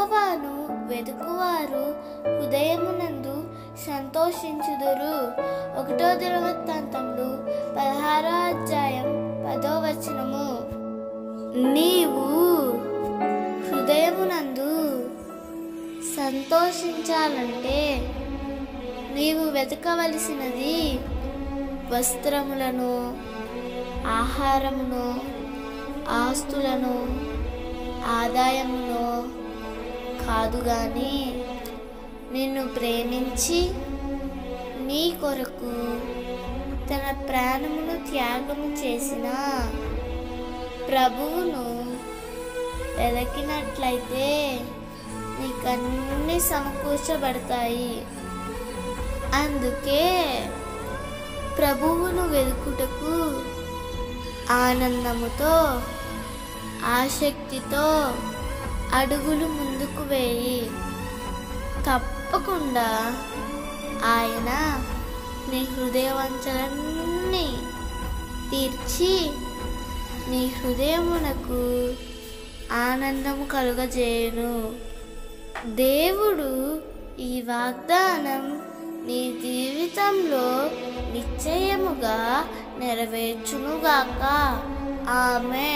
యెహోవాను వెతుకువారు హృదయమునందు సంతోషించుదురు ఒకటో దినవృత్తాంతములు పదహారో అధ్యాయం పదో వచనము నీవు హృదయమునందు సంతోషించాలంటే నీవు వెతకవలసినది వస్త్రములను ఆహారమును ఆస్తులను ఆదాయమును కాదు గాని నిన్ను ప్రేమించి నీ కొరకు తన ప్రాణమును త్యాగము చేసిన ప్రభువును వెదకినట్లయితే నీకన్నీ సమకూర్చబడతాయి అందుకే ప్రభువును వెతుకుటకు ఆనందముతో ఆసక్తితో అడుగులు ముందుకు వేయి తప్పకుండా ఆయన నీ హృదయవంచలన్నీ తీర్చి నీ హృదయమునకు ఆనందము కలుగజేయును దేవుడు ఈ వాగ్దానం నీ జీవితంలో నిశ్చయముగా నెరవేర్చునుగాక ఆమె